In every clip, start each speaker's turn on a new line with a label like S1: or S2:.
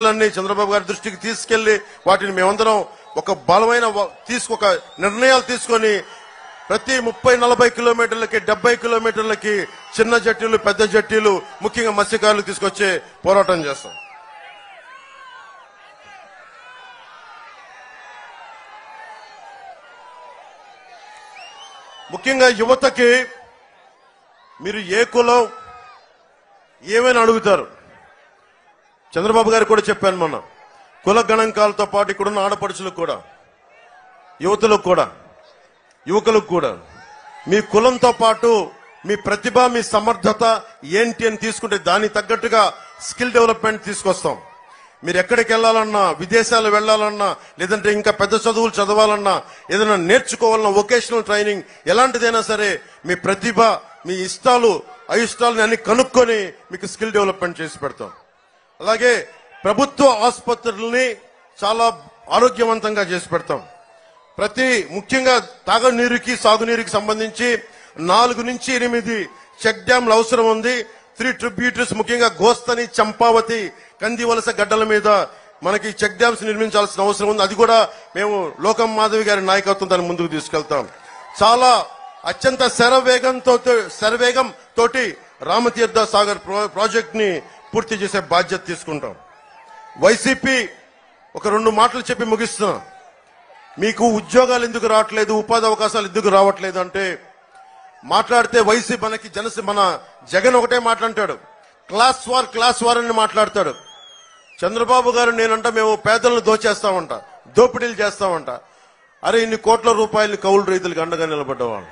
S1: సమస్యలన్నీ చంద్రబాబు గారి దృష్టికి తీసుకెళ్లి వాటిని మేమందరం ఒక బలమైన వ- తీసుకు ఒక నిర్ణయాలు తీసుకొని ప్రతి ముప్పై నలభై కిలోమీటర్లకి డెబ్బై కిలోమీటర్లకి చిన్న జట్టీలు పెద్ద జట్టీలు ముఖ్యంగా మత్స్యకారులు తీసుకొచ్చే పోరాటం చేస్తాం ముఖ్యంగా యువతకి మీరు ఏ కులం ఏమైనా అడుగుతారు చంద్రబాబు గారు కూడా చెప్పాను మొన్న కుల గణాంకాలతో పాటు ఇక్కడున్న ఆడపడుచులకు కూడా యువతులకు కూడా యువకులకు కూడా మీ కులంతో పాటు మీ ప్రతిభ మీ సమర్థత ఏంటి అని తీసుకుంటే దానికి తగ్గట్టుగా స్కిల్ డెవలప్మెంట్ తీసుకొస్తాం మీరు ఎక్కడికి వెళ్ళాలన్నా విదేశాలు వెళ్ళాలన్నా లేదంటే ఇంకా పెద్ద చదువులు చదవాలన్నా ఏదైనా నేర్చుకోవాలన్నా వొకేషనల్ ట్రైనింగ్ ఎలాంటిదైనా సరే మీ ప్రతిభ మీ ఇష్టాలు అయిష్టాలని అన్ని కనుక్కొని మీకు స్కిల్ డెవలప్మెంట్ చేసి పెడతాం అలాగే ప్రభుత్వ ఆసుపత్రుల్ని చాలా ఆరోగ్యవంతంగా చేసి పెడతాం ప్రతి ముఖ్యంగా తాగునీరుకి సాగునీరుకి సంబంధించి నాలుగు నుంచి ఎనిమిది చెక్ డ్యాంలు అవసరం ఉంది త్రీ ట్రిబ్యూటరీస్ ముఖ్యంగా గోస్తని చంపావతి కందివలస గడ్డల మీద మనకి చెక్ డ్యామ్స్ నిర్మించాల్సిన అవసరం ఉంది అది కూడా మేము లోకం మాధవి గారి నాయకత్వం దాన్ని ముందుకు తీసుకెళ్తాం చాలా అత్యంత శరవేగంతో శరవేగం తోటి రామతీర్థ సాగర్ ప్రో- ప్రాజెక్ట్ ని పూర్తి చేసే బాధ్యత తీసుకుంటాం వైసీపీ ఒక రెండు మాటలు చెప్పి ముగిస్తున్నా మీకు ఉద్యోగాలు ఎందుకు రావట్లేదు ఉపాధి అవకాశాలు ఎందుకు రావట్లేదు అంటే మాట్లాడితే వైసీ మనకి జనసి మన జగన్ ఒకటే మాట్లాంటాడు క్లాస్ వార్ క్లాస్ వార్ అని మాట్లాడతాడు చంద్రబాబు గారు నేనంట మేము పేదలను దోచేస్తామంట దోపిడీలు చేస్తామంట అరే ఇన్ని కోట్ల రూపాయలు కౌలు రైతులకు అండగా నిలబడ్డవాళ్ళు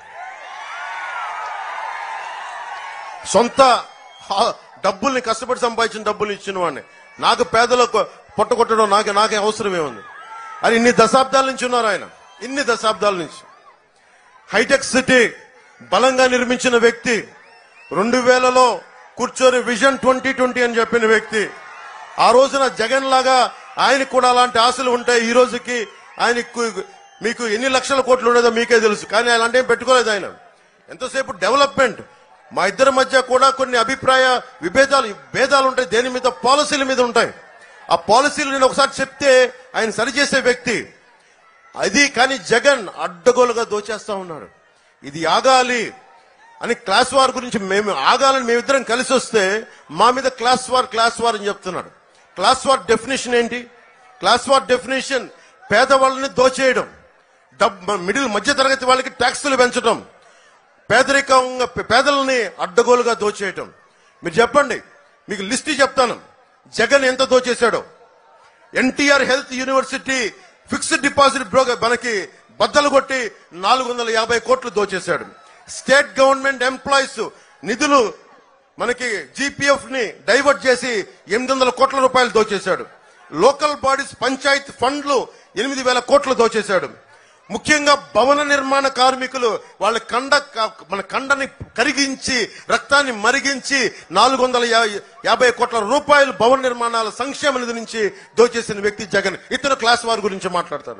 S1: సొంత హా- డబ్బుల్ని కష్టపడి సంపాదించిన డబ్బులు ఇచ్చిన వాడిని నాకు పేదలకు పొట్టగొట్టడం నాకు నాకే అవసరమే ఉంది అని ఇన్ని దశాబ్దాల నుంచి ఉన్నారు ఆయన ఇన్ని దశాబ్దాల నుంచి హైటెక్ సిటీ బలంగా నిర్మించిన వ్యక్తి రెండు వేలలో కూర్చొని విజన్ ట్వంటీ ట్వంటీ అని చెప్పిన వ్యక్తి ఆ రోజున జగన్ లాగా ఆయనకు కూడా అలాంటి ఆశలు ఉంటాయి ఈ రోజుకి ఆయనకు మీకు ఎన్ని లక్షల కోట్లు ఉండేదో మీకే తెలుసు కానీ అలాంటి ఏం పెట్టుకోలేదు ఆయన ఎంతసేపు డెవలప్మెంట్ మా ఇద్దరి మధ్య కూడా కొన్ని అభిప్రాయ విభేదాలు భేదాలు ఉంటాయి దేని మీద పాలసీల మీద ఉంటాయి ఆ పాలసీలు నేను ఒకసారి చెప్తే ఆయన సరిచేసే వ్యక్తి అది కానీ జగన్ అడ్డగోలుగా దోచేస్తా ఉన్నాడు ఇది ఆగాలి అని క్లాస్ వార్ గురించి మేము ఆగాలని మేమిద్దరం కలిసి వస్తే మా మీద క్లాస్ వార్ క్లాస్ వార్ అని చెప్తున్నాడు క్లాస్ వార్ డెఫినేషన్ ఏంటి క్లాస్ వార్ డెఫినేషన్ పేదవాళ్ళని దోచేయడం డబ్ మిడిల్ మధ్య తరగతి వాళ్ళకి ట్యాక్సులు పెంచడం పేదరికంగా పేదలని అడ్డగోలుగా దోచేయటం మీరు చెప్పండి మీకు లిస్ట్ చెప్తాను జగన్ ఎంత దోచేశాడో NTR health university fixed deposit broker మనకి బద్దలు కొట్టి నాలుగు వందల యాభై కోట్లు దోచేశాడు స్టేట్ గవర్నమెంట్ ఎంప్లాయీస్ నిధులు మనకి జీపీఎఫ్ ని డైవర్ట్ చేసి ఎనిమిది వందల కోట్ల రూపాయలు దోచేశాడు లోకల్ బాడీస్ పంచాయత్ ఫండ్లు ఎనిమిది వేల కోట్లు దోచేశాడు ముఖ్యంగా భవన నిర్మాణ కార్మికులు వాళ్ళ కండ మన కండని కరిగించి రక్తాన్ని మరిగించి నాలుగు వందల యా- యాభై కోట్ల రూపాయలు భవన నిర్మాణాల సంక్షేమ నిధి నుంచి దోచేసిన వ్యక్తి జగన్ ఇతను క్లాస్ వార్ గురించి మాట్లాడతాడు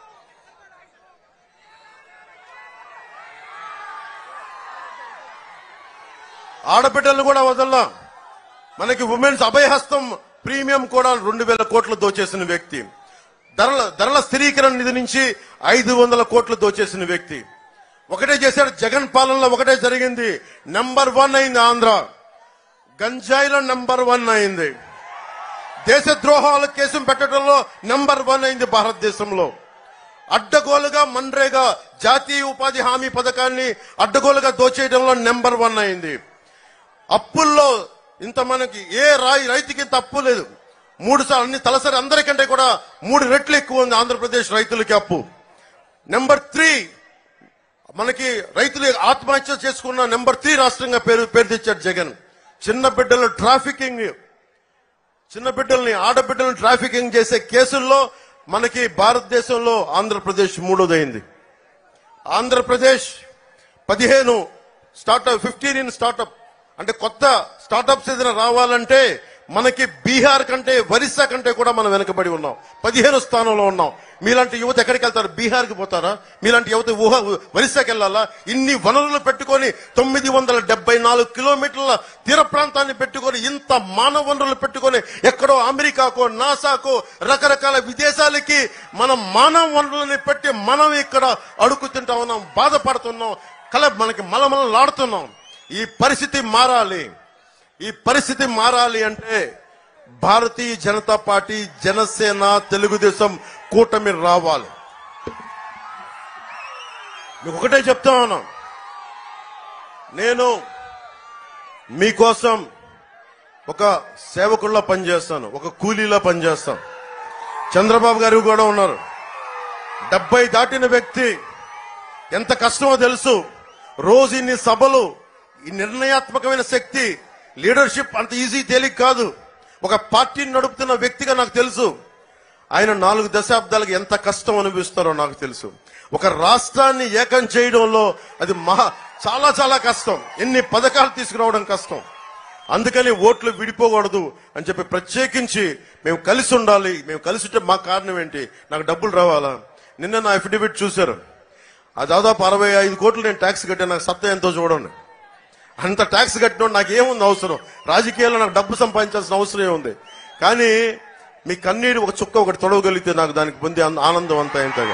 S1: ఆడబిడ్డలను కూడా వదల్లా మనకి ఉమెన్స్ అభయహస్తం ప్రీమియం కూడా రెండు వేల కోట్లు దోచేసిన వ్యక్తి ధరల ధరల స్థిరీకరణ నిధి నుంచి ఐదు వందల కోట్లు దోచేసిన వ్యక్తి ఒకటే చేశాడు జగన్ పాలనలో ఒకటే జరిగింది నంబర్ వన్ అయింది ఆంధ్ర గంజాయిలో నంబర్ వన్ అయింది దేశద్రోహాల కేసు పెట్టడంలో నంబర్ వన్ అయింది భారతదేశంలో అడ్డగోలుగా మన్రేగా జాతీయ ఉపాధి హామీ పథకాన్ని అడ్డగోలుగా దోచేయడంలో నెంబర్ వన్ అయింది అప్పుల్లో ఇంత మనకి ఏ రాయి రైతుకి ఇంత అప్పు లేదు మూడు సార్లు అన్ని తలసరి అందరికంటే కూడా మూడు రెట్లు ఎక్కువ ఉంది ఆంధ్రప్రదేశ్ రైతులకి అప్పు నెంబర్ త్రీ మనకి రైతులు ఆత్మహత్య చేసుకున్న నెంబర్ త్రీ రాష్ట్రంగా పేరు పేరు తెచ్చాడు జగన్ చిన్న బిడ్డలు ట్రాఫికింగ్ చిన్న బిడ్డల్ని ఆడబిడ్డలను ట్రాఫికింగ్ చేసే కేసుల్లో మనకి భారతదేశంలో ఆంధ్రప్రదేశ్ మూడోదైంది ఆంధ్రప్రదేశ్ పదిహేను స్టార్ట్అప్ ఫిఫ్టీన్ ఇన్ స్టార్ట్అప్ అంటే కొత్త స్టార్ట్అప్స్ ఏదైనా రావాలంటే మనకి బీహార్ కంటే ఒరిస్సా కంటే కూడా మనం వెనకబడి ఉన్నాం పదిహేను స్థానంలో ఉన్నాం మీలాంటి యువత ఎక్కడికి వెళ్తారు బీహార్కి పోతారా మీలాంటి యువత ఊహ ఒరిస్సాకి వెళ్ళాలా ఇన్ని వనరులు పెట్టుకొని తొమ్మిది వందల డెబ్బై నాలుగు కిలోమీటర్ల తీర ప్రాంతాన్ని పెట్టుకొని ఇంత మానవ వనరులు పెట్టుకొని ఎక్కడో అమెరికాకో నాసాకో రకరకాల విదేశాలకి మనం మానవ వనరులని పెట్టి మనం ఇక్కడ అడుగు తింటా ఉన్నాం బాధపడుతున్నాం కల మనకి మలమలలాడుతున్నాం ఈ పరిస్థితి మారాలి ఈ పరిస్థితి మారాలి అంటే భారతీయ జనతా పార్టీ జనసేన తెలుగుదేశం కూటమి రావాలి మీకు ఒకటే చెప్తా ఉన్నాం నేను మీకోసం ఒక సేవకుల్లా పనిచేస్తాను ఒక కూలీలా పనిచేస్తాను చంద్రబాబు గారు కూడా ఉన్నారు డెబ్బై దాటిన వ్యక్తి ఎంత కష్టమో తెలుసు రోజు ఇన్ని సభలు ఈ నిర్ణయాత్మకమైన శక్తి లీడర్షిప్ అంత ఈజీ తేలిక కాదు ఒక పార్టీని నడుపుతున్న వ్యక్తిగా నాకు తెలుసు ఆయన నాలుగు దశాబ్దాలకు ఎంత కష్టం అనిపిస్తారో నాకు తెలుసు ఒక రాష్ట్రాన్ని ఏకం చేయడంలో అది మహా చాలా చాలా కష్టం ఎన్ని పథకాలు తీసుకురావడం కష్టం అందుకని ఓట్లు విడిపోకూడదు అని చెప్పి ప్రత్యేకించి మేము కలిసి ఉండాలి మేము కలిసి ఉంటే మా కారణం ఏంటి నాకు డబ్బులు రావాలా నిన్న నా అఫిడవిట్ చూశారు ఆ దాదాపు అరవై ఐదు కోట్లు నేను ట్యాక్స్ కట్టాను నాకు సత్తా ఎంతో చూడండి అంత ట్యాక్స్ కట్టినోడు నాకు ఏముంది అవసరం రాజకీయాల్లో నాకు డబ్బు సంపాదించాల్సిన అవసరం ఏముంది కానీ మీ కన్నీరు ఒక చుక్క ఒకటి తొడవగలిగితే నాకు దానికి పొందే ఆనందం- ఆనందం అంతా ఎంతగా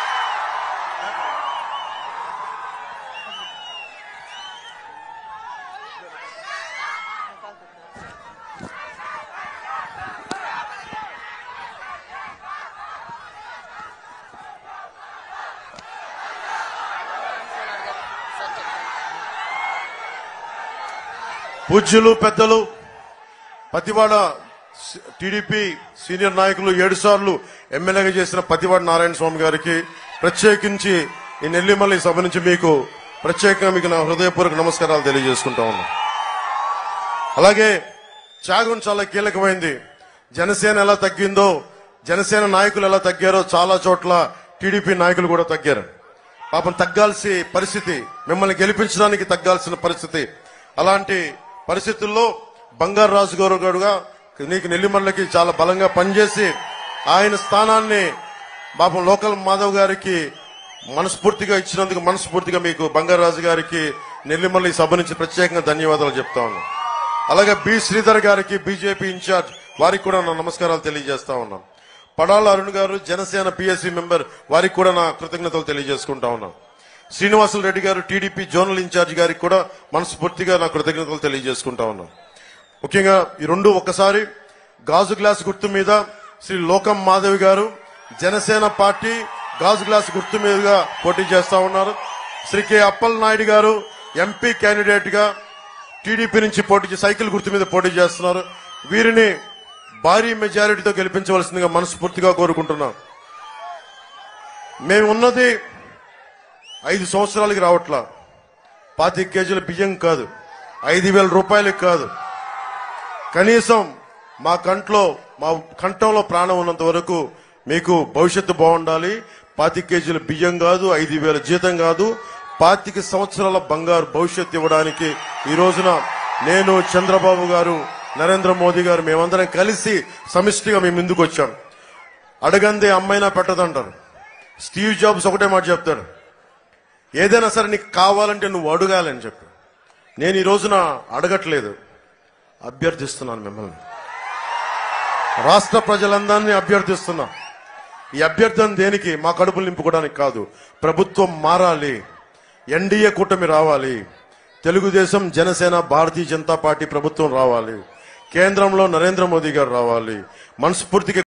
S1: పూజ్యులు పెద్దలు పతివాడ సి- టీడీపీ సీనియర్ నాయకులు ఏడు సార్లు ఎమ్మెల్యేగా చేసిన పతివాడ నారాయణ స్వామి గారికి ప్రత్యేకించి ఈ నెల్లిమల్లి సభ నుంచి మీకు ప్రత్యేకంగా మీకు నా హృదయపూర్వక నమస్కారాలు తెలియజేసుకుంటా ఉన్నా అలాగే త్యాగం చాలా కీలకమైంది జనసేన ఎలా తగ్గిందో జనసేన నాయకులు ఎలా తగ్గారో చాలా చోట్ల టీడీపీ నాయకులు కూడా తగ్గారు పాపం తగ్గాల్సి పరిస్థితి మిమ్మల్ని గెలిపించడానికి తగ్గాల్సిన పరిస్థితి అలాంటి పరిస్థితుల్లో బంగారు రాజు గారు గారుగా నీకు నెల్లిమర్లకి చాలా బలంగా పనిచేసి ఆయన స్థానాన్ని పాపం లోకల్ మాధవ్ గారికి మనస్ఫూర్తిగా ఇచ్చినందుకు మనస్ఫూర్తిగా మీకు బంగారాజు గారికి నెల్లిమల్లి సభ నుంచి ప్రత్యేకంగా ధన్యవాదాలు చెప్తా ఉన్నాను అలాగే బి శ్రీధర్ గారికి బీజేపీ ఇన్ఛార్జ్ వారికి కూడా నా నమస్కారాలు తెలియజేస్తా ఉన్నాం పడాల అరుణ్ గారు జనసేన పిఎస్సి మెంబర్ వారికి కూడా నా కృతజ్ఞతలు తెలియజేసుకుంటా ఉన్నాం శ్రీనివాసులు రెడ్డి గారు టీడీపీ జోనల్ ఇన్ఛార్జ్ గారికి కూడా మనస్ఫూర్తిగా నా కృతజ్ఞతలు తెలియజేసుకుంటా ఉన్నాం ముఖ్యంగా ఈ రెండు ఒక్కసారి గాజు గ్లాస్ గుర్తు మీద శ్రీ లోకం మాధవి గారు జనసేన పార్టీ గాజు గ్లాస్ గుర్తు మీదుగా పోటీ చేస్తా ఉన్నారు శ్రీ కె అప్పల్ నాయుడు గారు ఎంపీ క్యాండిడేట్ గా టీడీపీ నుంచి పోటీ చే- సైకిల్ గుర్తు మీద పోటీ చేస్తున్నారు వీరిని భారీ మెజారిటీతో గెలిపించవలసిందిగా మనస్ఫూర్తిగా కోరుకుంటున్నాం మేము ఉన్నది ఐదు సంవత్సరాలకి రావట్లా పాతిక కేజీల బియ్యం కాదు ఐదు వేల రూపాయలకి కాదు కనీసం మా కంట్లో మా కంఠంలో ప్రాణం ఉన్నంత వరకు మీకు భవిష్యత్తు బాగుండాలి పాతిక కేజీల బియ్యం కాదు ఐదు వేల జీతం కాదు పాతిక సంవత్సరాల బంగారు భవిష్యత్తు ఇవ్వడానికి ఈ రోజున నేను చంద్రబాబు గారు నరేంద్ర మోదీ గారు మేమందరం కలిసి సమిష్టిగా మేము ముందుకు వచ్చాం అడగందే అమ్మైనా పెట్టదంటారు స్టీవ్ జాబ్స్ ఒకటే మాట చెప్తాడు ఏదైనా సరే నీకు కావాలంటే నువ్వు అడగాలని చెప్పి నేను ఈ రోజున అడగట్లేదు అభ్యర్థిస్తున్నాను మిమ్మల్ని రాష్ట్ర ప్రజలందరినీ అభ్యర్థిస్తున్నా ఈ అభ్యర్థన దేనికి మా కడుపులు నింపుకోవడానికి కాదు ప్రభుత్వం మారాలి ఎన్డీఏ కూటమి రావాలి తెలుగుదేశం జనసేన భారతీయ జనతా పార్టీ ప్రభుత్వం రావాలి కేంద్రంలో నరేంద్ర మోదీ గారు రావాలి మనస్ఫూర్తిగా